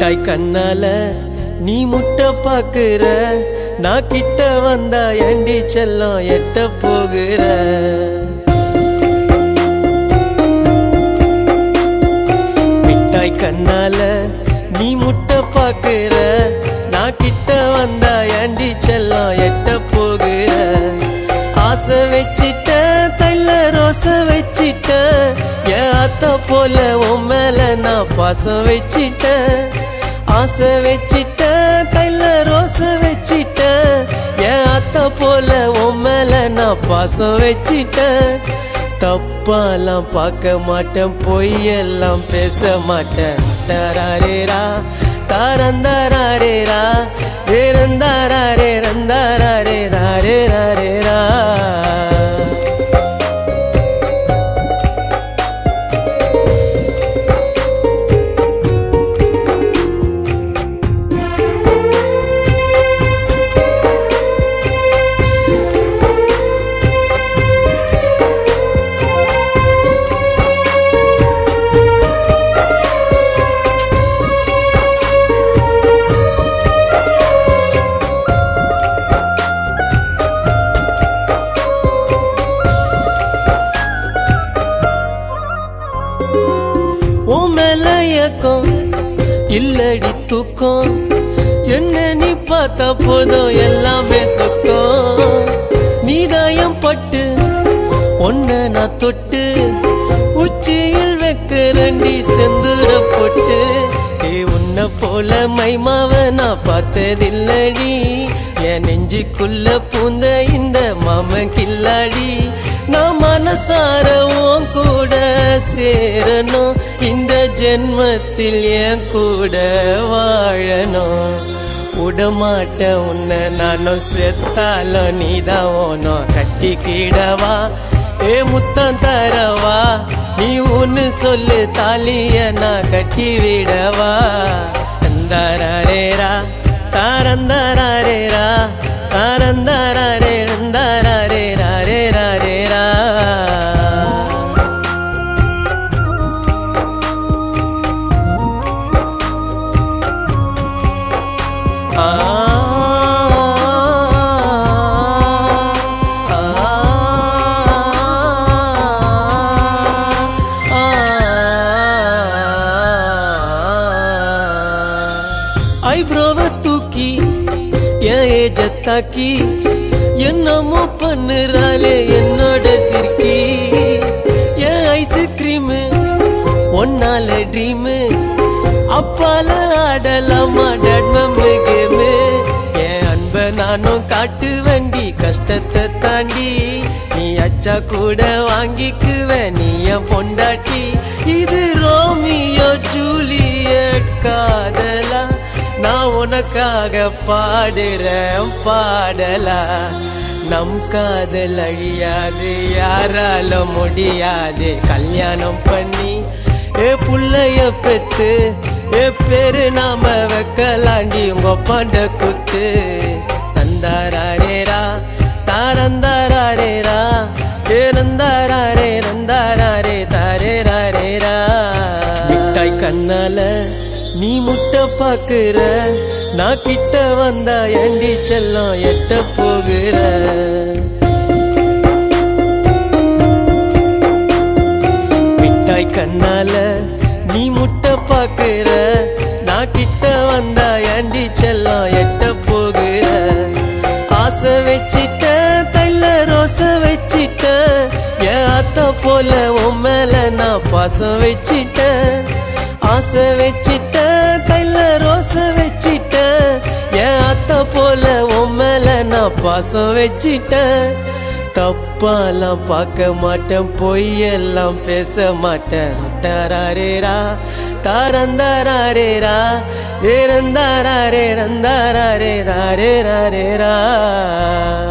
மிட்டாய் கண்ணால நீ முட்டை பாக்குற நான் கிட்ட வந்தா ஏண்டி செல்லம் எட்ட போகிற மிட்டாய் கண்ணால நீ முட்டை பாக்குற நான் கிட்ட வந்தா ஏண்டி செல்லம் எட்ட போகிற ஆசை வச்சிட்ட தைல ரோச வச்சிட்ட என் அத்த போல உன் மேல நான் பாசம் வச்சிட்ட ஆசை வச்சிட்ட தைல ரோச வச்சிட்ட என் அத்த போல உன் மேல நான் பாசம் வச்சிட்ட தப்பாலாம் பார்க்க மாட்டேன் பொய்யெல்லாம் பேச மாட்டேன் தராரேரா தாரந்தாரேரா ரேரந்தாரே ரந்தாரே ராரே ராரேரா உன் மேல ஏக்கம் இல்லடி தூக்கம் என்ன நீ பார்த்தா போதும் எல்லாமே சுத்தம் நீதாயம் பட்டு ஒன்ன நான் தொட்டு உச்சியில் வைக்கிறண்டி செந்துர போட்டு ஏ உன்னை போல மைமாவ நான் பார்த்ததில்லடி என் நெஞ்சுக்குள்ள பூந்த இந்த மாம கில்லாடி நான் மனசார உன் கூட சேரணும் இந்த ஜென்மத்தில் என் கூட வாழணும் விடமாட்ட உன்னை நானும் செத்தாலும் நீதான் ஓனும் கட்டிக்கிடவா ஏ முத்தம் தரவா நீ ஒன்னு சொல்லு தாலிய நான் கட்டி விடவா தந்தாரேரா தாரந்தாரேரா தாரந்தாரே ரந்தாரே ராரே ராரேரா ஆ ஐப்ரோவ தூக்கி என் ஏஜ தாக்கி என்னமோ பண்ணுறாளே என்னோட சிரிக்கி என் ஐஸ்கிரீம் ஒன்னால ட்ரீமு அப்பால ஆடலாமா டட்மம்மு கேமு என் அன்ப நானும் காட்டு வண்டி கஷ்டத்தை தாண்டி நீ அச்சா கூட வாங்கிக்குவேன் நீ என் பொண்டாட்டி இது ரோமியோ ஜூலியட் காதலா நான் உனக்காக பாடுறேன் பாடலா நம் காதல் அழியாது யாரால முடியாது கல்யாணம் பண்ணி ஏ புள்ளைய பெத்து ஏ பேரு நாம வைக்கலாண்டி உங்க பாண்ட குத்து தந்தாரேரா தாரந்தாரேரா ஏ நந்தாரே நந்தாரே தாரே ராரேரா மிட்டாய் கண்ணால நீ முட்டை பாக்குற நான் கிட்ட வந்தா ஏண்டி செல்லம் எட்ட போகிற மிட்டாய் கண்ணால நீ முட்டை பாக்குற நான் கிட்ட வந்தா ஏண்டி செல்லம் எட்ட போகிற ஆசை வச்சிட்ட தைல ரோச வச்சிட்ட என் அத்த போல உன் மேல நான் பாசம் வச்சிட்ட ஆசை வச்சிட்ட தைல ரோச வச்சிட்ட என் அத்த போல உன் மேல நான் பாசம் வச்சிட்ட தப்பாலாம் பார்க்க மாட்டேன் பொய்யெல்லாம் பேச மாட்டேன் தராரேரா தாரந்தாரேரா ரேரந்தாரே ரந்தாரே ராரே ராரேரா